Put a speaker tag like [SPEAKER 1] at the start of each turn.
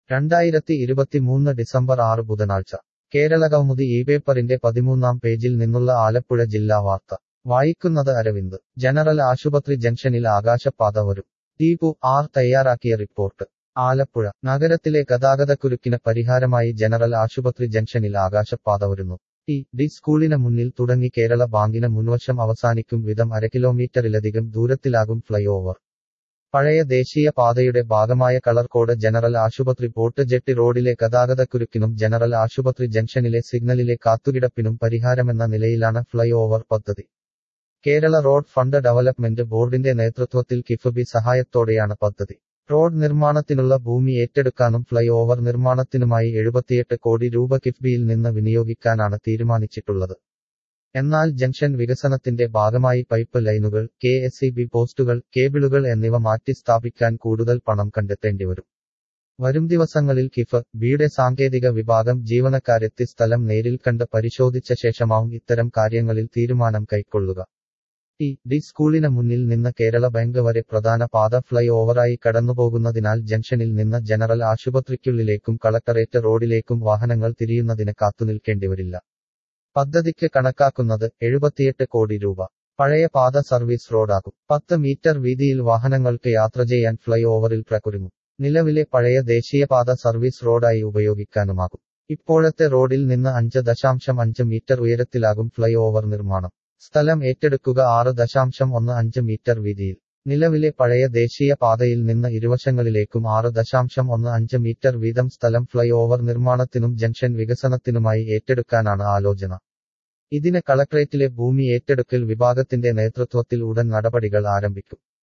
[SPEAKER 1] രണ്ടായിരത്തി ഇരുപത്തിമൂന്ന് ഡിസംബർ ആറ് ബുധനാഴ്ച കേരള കൗമുദി ഈ പേപ്പറിന്റെ പതിമൂന്നാം പേജിൽ നിന്നുള്ള ആലപ്പുഴ ജില്ലാ വാർത്ത വായിക്കുന്നത് അരവിന്ദ് ജനറൽ ആശുപത്രി ജംഗ്ഷനിൽ ആകാശപാത വരും ദീപു ആർ തയ്യാറാക്കിയ റിപ്പോർട്ട് ആലപ്പുഴ നഗരത്തിലെ ഗതാഗതക്കുരുക്കിന് പരിഹാരമായി ജനറൽ ആശുപത്രി ജംഗ്ഷനിൽ ആകാശപാത വരുന്നു ടി ഡി സ്കൂളിന് മുന്നിൽ തുടങ്ങി കേരള ബാങ്കിന് മുൻവശം അവസാനിക്കും വിധം അര കിലോമീറ്ററിലധികം ദൂരത്തിലാകും ഫ്ലൈ ഓവർ പഴയ ദേശീയ പാതയുടെ ഭാഗമായ കളർകോട് ജനറൽ ആശുപത്രി പോർട്ട് ജെട്ടി റോഡിലെ ഗതാഗതക്കുരുക്കിനും ജനറൽ ആശുപത്രി ജംഗ്ഷനിലെ സിഗ്നലിലെ കാത്തുകിടപ്പിനും പരിഹാരമെന്ന നിലയിലാണ് ഫ്ലൈ ഓവർ പദ്ധതി കേരള റോഡ് ഫണ്ട് ഡെവലപ്മെന്റ് ബോർഡിന്റെ നേതൃത്വത്തിൽ കിഫബി സഹായത്തോടെയാണ് പദ്ധതി റോഡ് നിർമ്മാണത്തിനുള്ള ഭൂമി ഏറ്റെടുക്കാനും ഫ്ലൈ ഓവർ നിർമ്മാണത്തിനുമായി എഴുപത്തിയെട്ട് കോടി രൂപ കിഫ്ബിയിൽ നിന്ന് വിനിയോഗിക്കാനാണ് തീരുമാനിച്ചിട്ടുള്ളത് എന്നാൽ ജംഗ്ഷൻ വികസനത്തിന്റെ ഭാഗമായി പൈപ്പ് ലൈനുകൾ കെ എസ് ഇ ബി പോസ്റ്റുകൾ കേബിളുകൾ എന്നിവ മാറ്റി സ്ഥാപിക്കാൻ കൂടുതൽ പണം കണ്ടെത്തേണ്ടിവരും വരും ദിവസങ്ങളിൽ കിഫ് ബിയുടെ സാങ്കേതിക വിഭാഗം ജീവനക്കാരെത്തി സ്ഥലം നേരിൽ കണ്ട് പരിശോധിച്ച ശേഷമാവും ഇത്തരം കാര്യങ്ങളിൽ തീരുമാനം കൈക്കൊള്ളുക ടി ഡി സ്കൂളിന് മുന്നിൽ നിന്ന് കേരള ബാങ്ക് വരെ പ്രധാന പാത ഫ്ലൈ ഓവറായി കടന്നുപോകുന്നതിനാൽ ജംഗ്ഷനിൽ നിന്ന് ജനറൽ ആശുപത്രിക്കുള്ളിലേക്കും കളക്ടറേറ്റ് റോഡിലേക്കും വാഹനങ്ങൾ തിരിയുന്നതിന് കാത്തുനിൽക്കേണ്ടിവരില്ല പദ്ധതിക്ക് കണക്കാക്കുന്നത് എഴുപത്തിയെട്ട് കോടി രൂപ പഴയ പാത സർവീസ് റോഡാകും പത്ത് മീറ്റർ വീതിയിൽ വാഹനങ്ങൾക്ക് യാത്ര ചെയ്യാൻ ഫ്ലൈ ഓവറിൽ പ്രകുരുങ്ങും നിലവിലെ പഴയ ദേശീയപാത സർവീസ് റോഡായി ഉപയോഗിക്കാനുമാകും ഇപ്പോഴത്തെ റോഡിൽ നിന്ന് അഞ്ച് ദശാംശം അഞ്ച് മീറ്റർ ഉയരത്തിലാകും ഫ്ലൈ ഓവർ നിർമ്മാണം സ്ഥലം ഏറ്റെടുക്കുക ആറ് ദശാംശം ഒന്ന് അഞ്ച് മീറ്റർ വീതിയിൽ നിലവിലെ പഴയ ദേശീയ പാതയിൽ നിന്ന് ഇരുവശങ്ങളിലേക്കും ആറ് ദശാംശം ഒന്ന് അഞ്ച് മീറ്റർ വീതം സ്ഥലം ഫ്ലൈ ഓവർ നിർമ്മാണത്തിനും ജംഗ്ഷൻ വികസനത്തിനുമായി ഏറ്റെടുക്കാനാണ് ആലോചന ഇതിന് കളക്ട്രേറ്റിലെ ഭൂമി ഏറ്റെടുക്കൽ വിഭാഗത്തിന്റെ നേതൃത്വത്തിൽ ഉടൻ നടപടികൾ ആരംഭിക്കും